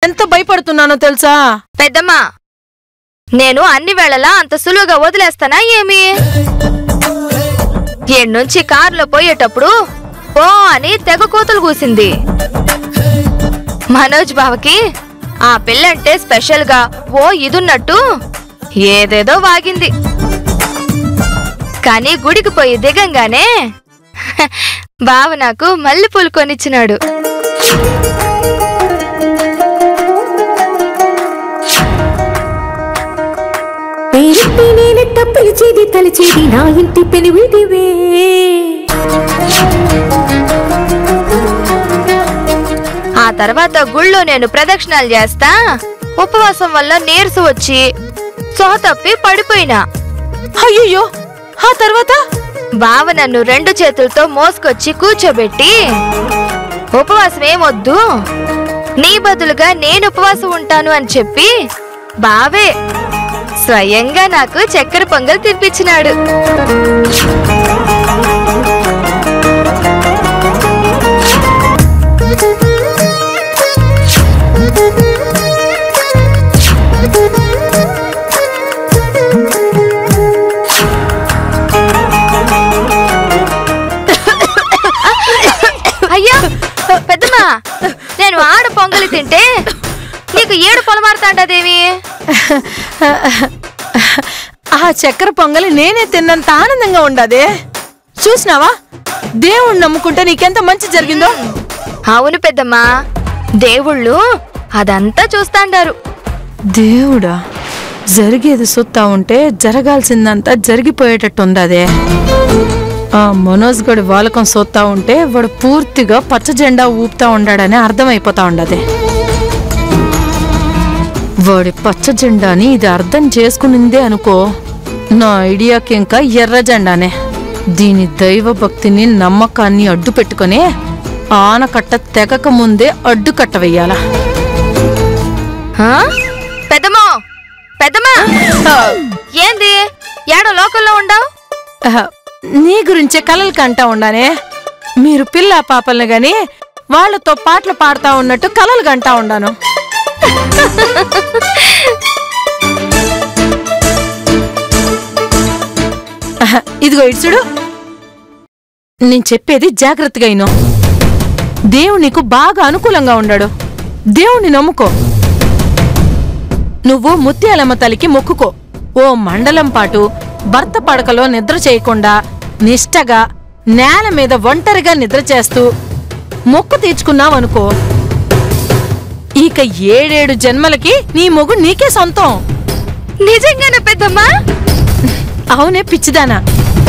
ఎంత భయపడుతున్నానో తెలుసా పెద్దమ్మా నేను అన్ని వేళలా అంత సులువుగా వదిలేస్తానా ఏమి నుంచి కారులో పోయేటప్పుడు ఓ అని తెగ కూతులు కూసింది మనోజ్ బావకి ఆ పిల్లంటే స్పెషల్ గా ఓ ఇదున్నట్టు ఏదేదో వాగింది కానీ గుడికి పోయి దిగంగానే బావ నాకు మల్లెపూలు కొనిచ్చినాడు పేరెత్తి నేనెట్ట పిలిచేది తలిచేది నా ఇంటి పెనివిటివే ఆ తర్వాత గుళ్ళో నేను ప్రదక్షిణాలు చేస్తా ఉపవాసం వల్ల నీరసు వచ్చి సోహ తప్పి పడిపోయినా అయ్యయ్యో ఆ తర్వాత బావ నన్ను రెండు చేతులతో మోసుకొచ్చి కూర్చోబెట్టి ఉపవాసం ఏమొద్దు నీ బదులుగా నేను ఉపవాసం ఉంటాను అని చెప్పి బావే స్వయంగా నాకు చక్కెర పొంగల్ తినిపించినాడు అయ్యా పెద్దమ్మా నేను ఆడ పొంగలి తింటే నీకు ఏడు పొలమారుతాండదేవి ఆ చక్కెర పొంగలి నేనే తిన్నంత ఆనందంగా ఉండదే చూసినావా దేవుణ్ణి నమ్ముకుంటే నీకెంత మంచి జరిగిందో అవును పెద్దమ్మా దేవుళ్ళు అదంతా చూస్తాండారు దేవుడా జరిగేది సుత్తా ఉంటే జరగాల్సిందంతా జరిగిపోయేటట్టు ఉందదే ఆ మనోజ్ గడి వాలకం సోత్తా ఉంటే వాడు పూర్తిగా పచ్చ జెండా ఊపుతా ఉండాడని అర్థమైపోతా ఉండదే వాడి పచ్చ జెండాని ఇది అర్థం చేసుకునిందే అనుకో నా ఐడియాకి ఇంకా ఎర్ర జెండానే దీని దైవ భక్తిని నమ్మకాన్ని అడ్డు పెట్టుకుని ఆనకట్ట తెగక ముందే అడ్డుకట్ట వెయ్యాలా ఆ? పెద్దమ్మా పెద్దమ్మా ఏంది ఏడో లోకల్లో ఉండవు ఆహా, నీ గురించే కలలు కంటా ఉండానే మీరు పిల్ల పాపల్ని గాని వాళ్ళతో పాటలు పాడుతా ఉన్నట్టు కలలు కంటా ఉండాను ఆహా, ఇదిగో ఇటు చూడు నేను చెప్పేది జాగ్రత్తగా ఇను దేవుడు నీకు బాగా అనుకూలంగా ఉండాడు దేవుణ్ణి నమ్ముకో నువ్వు ముత్యాలమ్మ తల్లికి మొక్కుకో ఓ మండలం పాటు భర్త పడకలో నిద్ర చేయకుండా నిష్టగా నేల మీద ఒంటరిగా నిద్ర చేస్తూ మొక్కు తీర్చుకున్నావనుకో ఇక ఏడేడు జన్మలకి నీ మొగు నీకే సొంతం నిజంగానే పెద్దమ్మా అవునే పిచ్చిదానా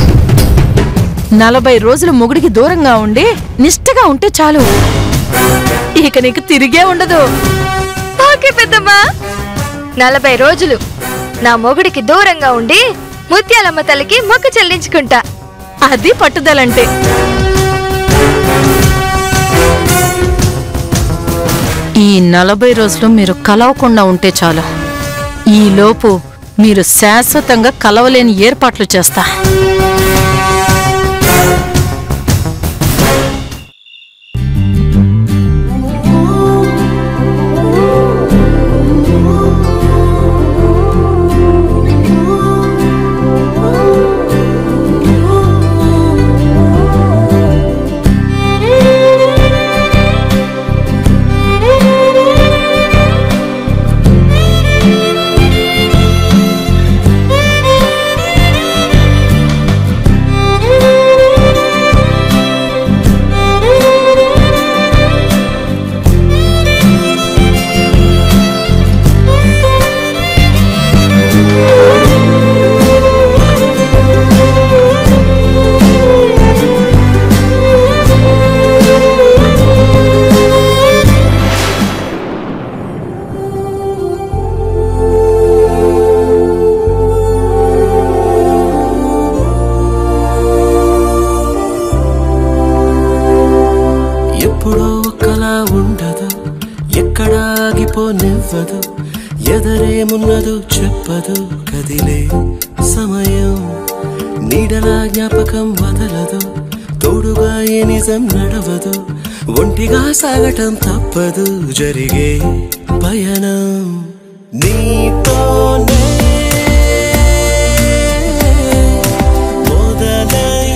నలభై రోజులు మొగుడికి దూరంగా ఉండి నిష్టగా ఉంటే చాలు ఇక నీకు తిరిగే ఉండదు ఓకే పెద్దమ్మా నలభై రోజులు నా మొగుడికి దూరంగా ఉండి ముత్యాలమ్మ తల్లికి మొక్కు చెల్లించుకుంటా అది పట్టుదలంటే ఈ నలభై రోజులు మీరు కలవకుండా ఉంటే చాలు ఈలోపు మీరు శాశ్వతంగా కలవలేని ఏర్పాట్లు చేస్తా ఎప్పుడో ఒకలా ఉండదు ఎక్కడ ఆగిపోనివ్వదు ఎదరేమున్నదో చెప్పదు కదిలే సమయం నీడలా జ్ఞాపకం వదలదు తోడుగా ఏ నిజం నడవదు ఒంటిగా సాగటం తప్పదు జరిగే